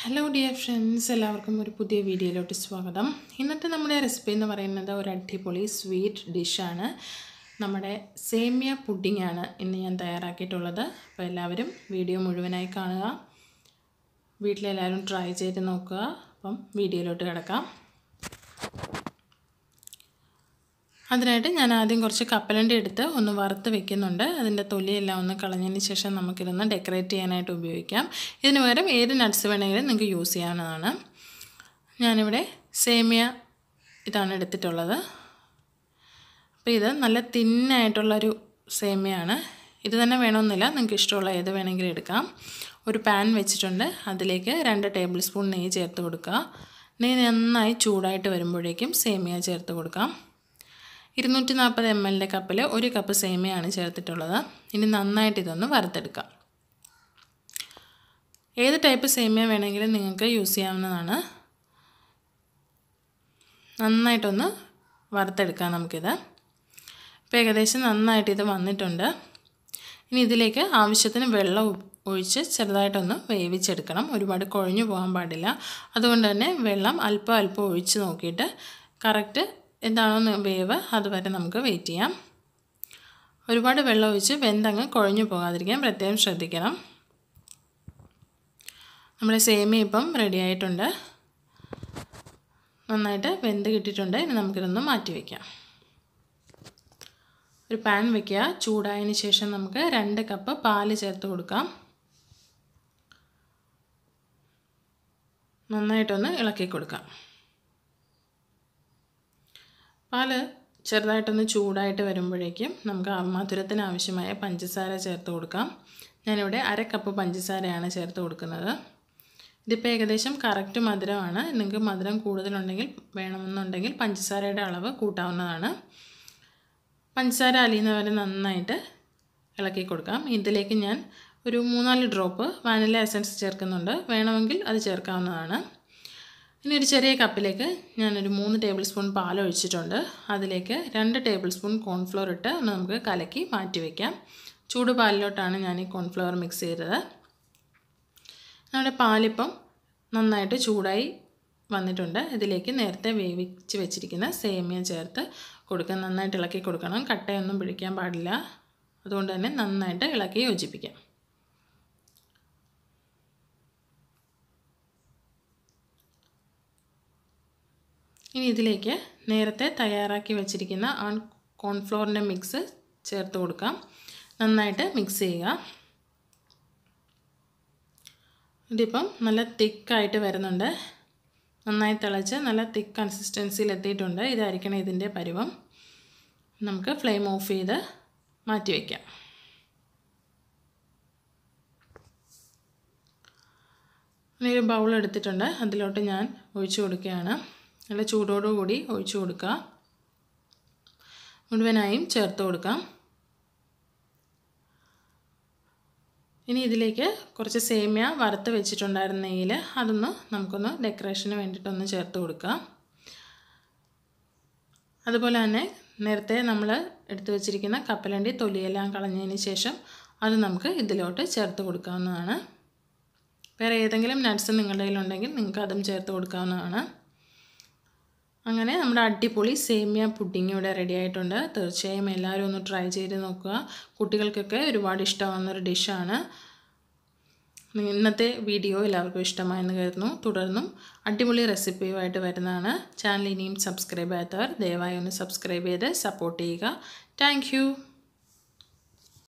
hello dear friends എല്ലാവർക്കും ഒരു പുതിയ വീഡിയോയിലോട്ട് സ്വാഗതം ഇന്നത്തെ നമ്മുടെ റെസിപ്പി എന്ന് പറയുന്നത് ഒരു അടിപൊളി സ്വീറ്റ് ഡിഷാണ് നമ്മുടെ സേമിയ പുഡിംഗ് ആണ് ഇന്ന് ഞാൻ തയ്യാറാക്കിയിട്ടുള്ളത് അപ്പോൾ എല്ലാവരും വീഡിയോ മുഴുവനായി കാണുക വീട്ടിലെല്ലാവരും ട്രൈ ചെയ്ത് നോക്കുക അപ്പം വീഡിയോയിലോട്ട് കിടക്കാം അതിനായിട്ട് ഞാൻ ആദ്യം കുറച്ച് കപ്പലണ്ടി എടുത്ത് ഒന്ന് വറുത്ത് വെക്കുന്നുണ്ട് അതിൻ്റെ തൊലിയെല്ലാം ഒന്ന് കളഞ്ഞതിന് ശേഷം നമുക്കിതൊന്ന് ഡെക്കറേറ്റ് ചെയ്യാനായിട്ട് ഉപയോഗിക്കാം ഇതിന് പകരം ഏത് നട്ട്സ് വേണമെങ്കിലും നിങ്ങൾക്ക് യൂസ് ചെയ്യാവുന്നതാണ് ഞാനിവിടെ സേമിയ ഇതാണ് എടുത്തിട്ടുള്ളത് അപ്പോൾ ഇത് നല്ല തിന്നായിട്ടുള്ളൊരു സേമിയാണ് ഇത് തന്നെ വേണമെന്നില്ല നിങ്ങൾക്ക് ഇഷ്ടമുള്ള ഏത് വേണമെങ്കിലും എടുക്കാം ഒരു പാൻ വെച്ചിട്ടുണ്ട് അതിലേക്ക് രണ്ട് ടേബിൾ സ്പൂൺ നെയ്യ് ചേർത്ത് കൊടുക്കുക നെയ്യ് നന്നായി ചൂടായിട്ട് വരുമ്പോഴേക്കും സേമിയ ചേർത്ത് കൊടുക്കാം ഇരുന്നൂറ്റി നാൽപ്പത് എം എല്ലിൻ്റെ കപ്പിൽ ഒരു കപ്പ് സേമിയാണ് ചേർത്തിട്ടുള്ളത് ഇനി നന്നായിട്ട് ഇതൊന്ന് വറുത്തെടുക്കാം ഏത് ടൈപ്പ് സേമിയ വേണമെങ്കിലും നിങ്ങൾക്ക് യൂസ് ചെയ്യാവുന്നതാണ് നന്നായിട്ടൊന്ന് വറുത്തെടുക്കാം നമുക്കിത് ഇപ്പോൾ ഏകദേശം നന്നായിട്ട് ഇത് വന്നിട്ടുണ്ട് ഇനി ഇതിലേക്ക് ആവശ്യത്തിന് വെള്ളം ഒഴിച്ച് ചെറുതായിട്ടൊന്ന് വേവിച്ചെടുക്കണം ഒരുപാട് കുഴഞ്ഞു പോകാൻ പാടില്ല അതുകൊണ്ട് തന്നെ വെള്ളം അല്പം അല്പം ഒഴിച്ച് നോക്കിയിട്ട് കറക്റ്റ് എന്താണോ വേവ് അതുവരെ നമുക്ക് വെയിറ്റ് ചെയ്യാം ഒരുപാട് വെള്ളം ഒഴിച്ച് വെന്തങ്ങ് കുഴഞ്ഞു പോകാതിരിക്കാൻ പ്രത്യേകം ശ്രദ്ധിക്കണം നമ്മുടെ സേമിയ ഇപ്പം റെഡി ആയിട്ടുണ്ട് നന്നായിട്ട് വെന്ത് കിട്ടിയിട്ടുണ്ട് ഇനി നമുക്കിതൊന്ന് മാറ്റി വയ്ക്കാം ഒരു പാൻ വയ്ക്കുക ചൂടായതിന് ശേഷം നമുക്ക് രണ്ട് കപ്പ് പാല് ചേർത്ത് കൊടുക്കാം നന്നായിട്ടൊന്ന് ഇളക്കി കൊടുക്കാം പാല് ചെറുതായിട്ടൊന്ന് ചൂടായിട്ട് വരുമ്പോഴേക്കും നമുക്ക് മധുരത്തിന് ആവശ്യമായ പഞ്ചസാര ചേർത്ത് കൊടുക്കാം ഞാനിവിടെ അര കപ്പ് പഞ്ചസാരയാണ് ചേർത്ത് കൊടുക്കുന്നത് ഇതിപ്പോൾ ഏകദേശം കറക്റ്റ് മധുരമാണ് നിങ്ങൾക്ക് മധുരം കൂടുതലുണ്ടെങ്കിൽ വേണമെന്നുണ്ടെങ്കിൽ പഞ്ചസാരയുടെ അളവ് കൂട്ടാവുന്നതാണ് പഞ്ചസാര അലിയുന്നവരെ നന്നായിട്ട് ഇളക്കി കൊടുക്കാം ഇതിലേക്ക് ഞാൻ ഒരു മൂന്നാല് ഡ്രോപ്പ് വാനില എസൻസ് ചേർക്കുന്നുണ്ട് വേണമെങ്കിൽ അത് ചേർക്കാവുന്നതാണ് ഇനി ഒരു ചെറിയ കപ്പിലേക്ക് ഞാനൊരു മൂന്ന് ടേബിൾ സ്പൂൺ പാൽ ഒഴിച്ചിട്ടുണ്ട് അതിലേക്ക് രണ്ട് ടേബിൾ സ്പൂൺ കോൺഫ്ലോർ ഇട്ട് ഒന്ന് നമുക്ക് കലക്കി മാറ്റി വയ്ക്കാം ചൂട് പാലിലോട്ടാണ് ഞാൻ ഈ കോൺഫ്ലവർ മിക്സ് ചെയ്തത് നമ്മുടെ പാലിപ്പം നന്നായിട്ട് ചൂടായി വന്നിട്ടുണ്ട് ഇതിലേക്ക് നേരത്തെ വേവിച്ച് വെച്ചിരിക്കുന്ന സേമിയ ചേർത്ത് കൊടുക്കാൻ നന്നായിട്ട് ഇളക്കി കൊടുക്കണം കട്ടയൊന്നും പിടിക്കാൻ പാടില്ല അതുകൊണ്ട് തന്നെ നന്നായിട്ട് ഇളക്കി യോജിപ്പിക്കാം ഇനി ഇതിലേക്ക് നേരത്തെ തയ്യാറാക്കി വെച്ചിരിക്കുന്ന ആ കോൺഫ്ലോറിൻ്റെ മിക്സ് ചേർത്ത് കൊടുക്കാം നന്നായിട്ട് മിക്സ് ചെയ്യുക ഇതിപ്പം നല്ല തിക്കായിട്ട് വരുന്നുണ്ട് നന്നായി തിളച്ച് നല്ല തിക്ക് കൺസിസ്റ്റൻസിയിൽ എത്തിയിട്ടുണ്ട് ഇതായിരിക്കണം ഇതിൻ്റെ പരുവം നമുക്ക് ഫ്ലെയിം ഓഫ് ചെയ്ത് മാറ്റി വയ്ക്കാം ഒരു ബൗൾ എടുത്തിട്ടുണ്ട് അതിലോട്ട് ഞാൻ ഒഴിച്ചു കൊടുക്കുകയാണ് നല്ല ചൂടോടുകൂടി ഒഴിച്ചു കൊടുക്കുക മുഴുവനായും ചേർത്ത് കൊടുക്കാം ഇനി ഇതിലേക്ക് കുറച്ച് സേമിയ വറുത്ത് വെച്ചിട്ടുണ്ടായിരുന്ന നെയ്യിൽ അതൊന്ന് നമുക്കൊന്ന് ഡെക്കറേഷന് വേണ്ടിയിട്ടൊന്ന് ചേർത്ത് കൊടുക്കാം അതുപോലെ തന്നെ നേരത്തെ നമ്മൾ എടുത്തു വെച്ചിരിക്കുന്ന കപ്പലണ്ടി തൊലിയെല്ലാം കളഞ്ഞതിന് ശേഷം അത് നമുക്ക് ഇതിലോട്ട് ചേർത്ത് കൊടുക്കാവുന്നതാണ് വേറെ ഏതെങ്കിലും നട്ട്സ് നിങ്ങളുടെ കയ്യിലുണ്ടെങ്കിൽ നിങ്ങൾക്ക് അതും ചേർത്ത് കൊടുക്കാവുന്നതാണ് അങ്ങനെ നമ്മുടെ അടിപൊളി സേമിയ പുഡിംഗ് ഇവിടെ റെഡി ആയിട്ടുണ്ട് തീർച്ചയായും എല്ലാവരും ഒന്ന് ട്രൈ ചെയ്ത് നോക്കുക കുട്ടികൾക്കൊക്കെ ഒരുപാട് ഇഷ്ടമാകുന്നൊരു ഡിഷാണ് ഇന്നത്തെ വീഡിയോ എല്ലാവർക്കും ഇഷ്ടമായെന്ന് കരുതുന്നു തുടർന്നും അടിപൊളി റെസിപ്പിയുമായിട്ട് വരുന്നതാണ് ചാനൽ ഇനിയും സബ്സ്ക്രൈബ് ചെയ്യാത്തവർ ദയവായി ഒന്ന് സബ്സ്ക്രൈബ് ചെയ്ത് സപ്പോർട്ട് ചെയ്യുക താങ്ക്